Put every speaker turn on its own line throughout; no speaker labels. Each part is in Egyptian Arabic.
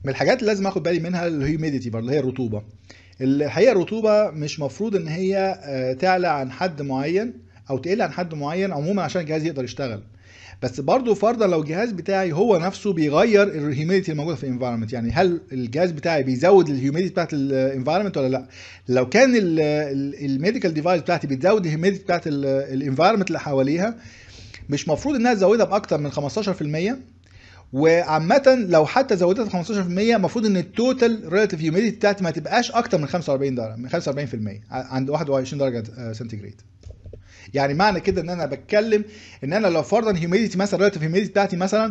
من الحاجات اللي لازم اخد بالي منها الهيوميديتي برضه هي الرطوبه الحقيقه الرطوبه مش مفروض ان هي آه، تعلى عن حد معين او تقل عن حد معين عموما عشان الجهاز يقدر يشتغل بس برضه فرضا لو الجهاز بتاعي هو نفسه بيغير الهيوميديتي الموجوده في الانفايرمنت يعني هل الجهاز بتاعي بيزود الهيوميديتي بتاعت الانفايرمنت ولا لا لو كان الميديكال ديفايس بتاعتي بتزود الهيوميديتي بتاعت الانفايرمنت اللي حواليها مش مفروض انها تزودها باكتر من 15% وعامة لو حتى زودتها 15% المفروض ان التوتال ريلاتيف هيوميديتي بتاعتي ما تبقاش اكتر من 45 درجة من 45% عند 21 درجة آه، سنتيجريد يعني معنى كده ان انا بتكلم ان انا لو فرضا هيوميديتي مثلا ريلاتيف هيوميديتي بتاعتي مثلا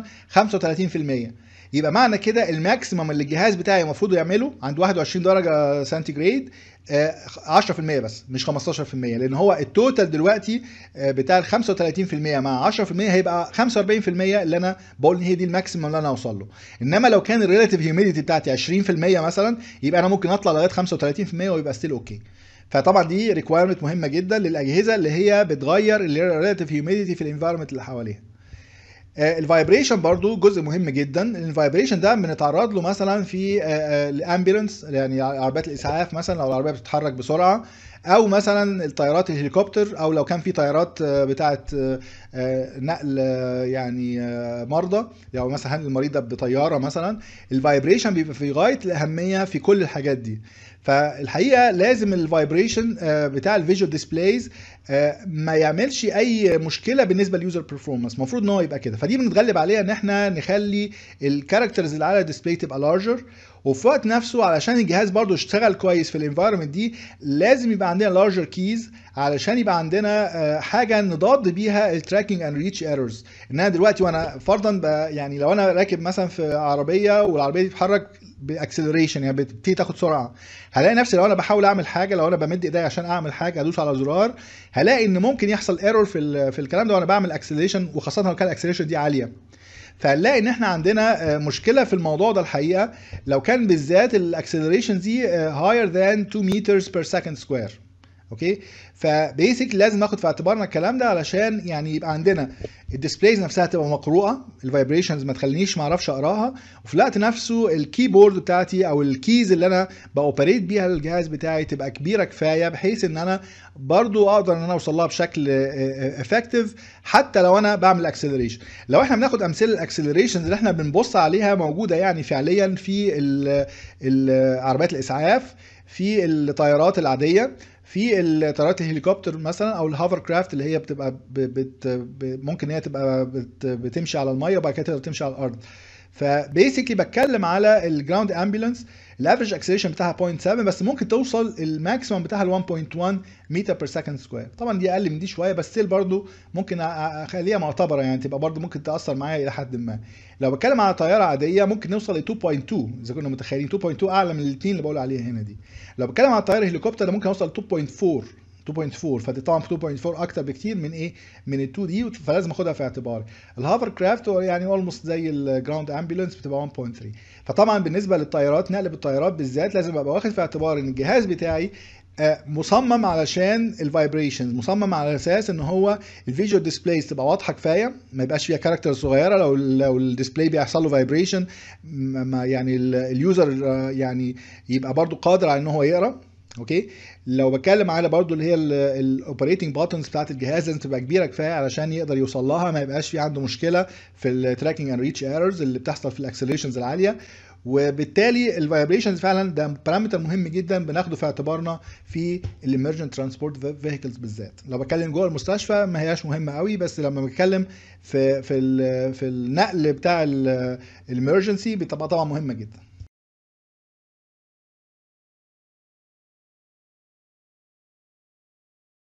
35% يبقى معنى كده الماكسيمم اللي الجهاز بتاعي المفروض يعمله عند 21 درجه سنتيجريد آه، 10% بس مش 15% لان هو التوتال دلوقتي آه، بتاع ال 35% مع 10% هيبقى 45% اللي انا بقول ان هي دي الماكسيمم اللي انا اوصل له انما لو كان الريلاتيف هيوميديتي بتاعتي 20% مثلا يبقى انا ممكن اطلع لغايه 35% ويبقى ستيل اوكي فطبعا دي ريكوايرمنت مهمه جدا للاجهزه اللي هي بتغير الريلاتيف هيوميديتي في الانفايرمنت اللي حواليها الفايبريشن برضو جزء مهم جدا الفايبريشن ده بنتعرض له مثلا في الامبيولنس يعني عربيات الاسعاف مثلا لو العربيه بتتحرك بسرعه او مثلا الطيارات الهليكوبتر او لو كان في طيارات آه، بتاعه آه، آه، نقل آه، يعني آه، مرضى لو مثلا هنقل المريض ده بطياره مثلا الفايبريشن بيبقى في غايه الاهميه في كل الحاجات دي فالحقيقه لازم الفايبريشن بتاع الفيجوال ديسبلايز ما يعملش اي مشكله بالنسبه لليوزر بيرفورمانس المفروض ان هو يبقى كده فدي بنتغلب عليها ان احنا نخلي الكاركترز اللي على الديسبلاي تبقى لارجر وفي وقت نفسه علشان الجهاز برضو يشتغل كويس في الانفايرمنت دي لازم يبقى عندنا لارجر كيز علشان يبقى عندنا آه، حاجه نضاد بيها التراكنج اند ريتش ايرورز ان انا دلوقتي وانا فرضا ب- يعني لو انا راكب مثلا في عربيه والعربيه دي بتتحرك باكسلريشن يعني بتبتدي تاخد سرعه هلاقي نفسي لو انا بحاول اعمل حاجه لو انا بمد ايدي عشان اعمل حاجه ادوس على زرار هلاقي ان ممكن يحصل ايرور في ال- في الكلام ده وانا بعمل اكسلريشن وخاصه لو كان الاكسلريشن دي عاليه فهنلاقي ان احنا عندنا آه، مشكله في الموضوع ده الحقيقه لو كان بالذات الاكسلريشن دي هاير ذان 2 مترز بير سكند سكوير اوكي فبيسك لازم ناخد في اعتبارنا الكلام ده علشان يعني يبقى عندنا الديسبلايز نفسها تبقى مقروءه الفايبريشنز ما تخلينيش ما اعرفش اقراها وفي الوقت نفسه الكيبورد بتاعتي او الكيز اللي انا باوبريت بيها الجهاز بتاعي تبقى كبيره كفايه بحيث ان انا برضو اقدر ان انا اوصل لها بشكل افكتيف حتى لو انا بعمل اكسلريشن لو احنا بناخد امثله الاكسلريشنز اللي احنا بنبص عليها موجوده يعني فعليا في ال- ال- عربيات الاسعاف في الطيارات العاديه في الطيارات الهليكوبتر مثلا او الهافر كرافت اللي هي بتبقى ب- بت ب- ممكن هي تبقى بت بتمشي على الميه وبعد كده تقدر تمشي على الارض فبيسكلي بتكلم على الجراوند امبيولانس الافريج اكسلريشن بتاعها 0.7 بس ممكن توصل الماكسيمم بتاعها ل 1.1 متر بير سكند سكوير طبعا دي اقل من دي شويه بس ستيل برضو ممكن أ- أ- اخليها معتبره يعني تبقى برضو ممكن تاثر معايا الى حد ما لو بتكلم على طياره عاديه ممكن نوصل ل 2.2 اذا كنا متخيلين 2.2 اعلى من الاثنين اللي بقول عليها هنا دي لو بتكلم على طياره هليكوبتر ده ممكن اوصل ل 2.4 2.4 فدي طبعا 2.4 اكتر بكتير من ايه من ال 2 دي فلازم اخدها في اعتباري الهافر كرافت هو يعني اولموست زي الجراوند امبيولانس بتبقى 1.3 فطبعا بالنسبه للطيارات نقل بالطيارات بالذات لازم ابقى واخد في اعتبار ان الجهاز بتاعي آه، مصمم علشان الفايبريشنز مصمم على اساس ان هو الفيجوال ديسبلايز تبقى واضحه كفايه ما يبقاش فيها كاركتر صغيره لو لو الديسبلاي بيحصل له فايبريشن يعني ال- اليوزر آه، يعني يبقى برضو قادر على ان هو يقرا اوكي لو بتكلم على برضو اللي هي الاوبريتنج باتنز بتاعت الجهاز لازم تبقى كبيره كفايه علشان يقدر يوصل لها ما يبقاش في عنده مشكله في التراكنج اند ريتش ايرورز اللي بتحصل في الاكسلريشنز العاليه وبالتالي الفايبريشنز فعلا ده بارامتر مهم جدا بناخده في اعتبارنا في الامرجنت ترانسبورت فيهيكلز بالذات لو بتكلم جوه المستشفى ما هياش مهمه قوي بس لما بتكلم في في ال- في النقل بتاع الامرجنسي بتبقى طبعا مهمه جدا